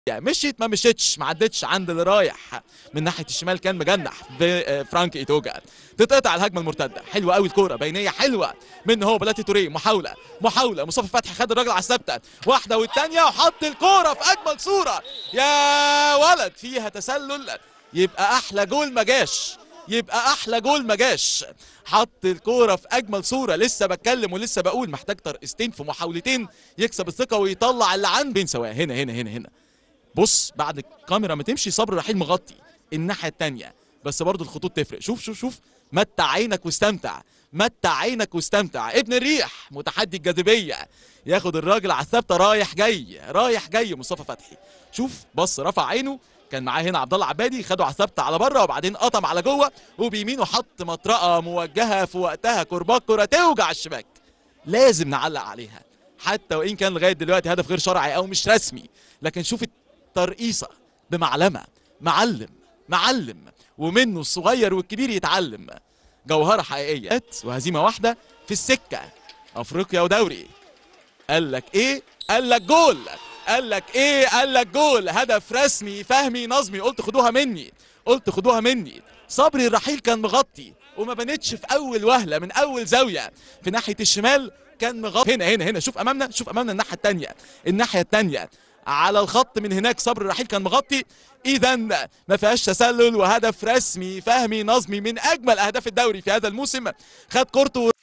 مشيت ما مشيتش ما عدتش عند اللي رايح من ناحيه الشمال كان مجنح في فرانك ايتوجا تتقطع الهجمه المرتده حلوه قوي الكوره بينيه حلوه من هو بلاتي توريه محاوله محاوله مصطفى فتحي خد الراجل على الثابته واحده والثانيه وحط الكوره في اجمل صوره يا ولد فيها تسلل يبقى احلى جول ما جاش يبقى احلى جول ما جاش حط الكوره في اجمل صوره لسه بتكلم ولسه بقول محتاج ترقصتين في محاولتين يكسب الثقه ويطلع اللي عنده بين سواء هنا هنا هنا هنا بص بعد الكاميرا ما تمشي صبر رحيل مغطي الناحيه الثانيه بس برضو الخطوط تفرق شوف شوف شوف متع عينك واستمتع متع عينك واستمتع ابن الريح متحدي الجاذبيه ياخد الراجل على الثابته رايح جاي رايح جاي مصطفى فتحي شوف بص رفع عينه كان معاه هنا عبد الله عبادي خده على الثابته على بره وبعدين قطم على جوه وبيمينه حط مطرقه موجهه في وقتها كرباك كره توجع الشباك لازم نعلق عليها حتى وان كان لغايه دلوقتي هدف غير شرعي او مش رسمي لكن شوف الترقيصه بمعلمه معلم معلم ومنه الصغير والكبير يتعلم جوهره حقيقيه وهزيمه واحده في السكه افريقيا ودوري قال لك ايه قال لك جول قال لك ايه قال لك جول هدف رسمي فهمي نظمي قلت خدوها مني قلت خدوها مني صبري الرحيل كان مغطي وما بانتش في اول وهله من اول زاويه في ناحيه الشمال كان مغطي هنا هنا هنا شوف امامنا شوف امامنا الناحيه الثانيه الناحيه الثانيه على الخط من هناك صبري الرحيل كان مغطي اذا ما فيهاش تسلل وهدف رسمي فهمي نظمي من اجمل اهداف الدوري في هذا الموسم خد كورته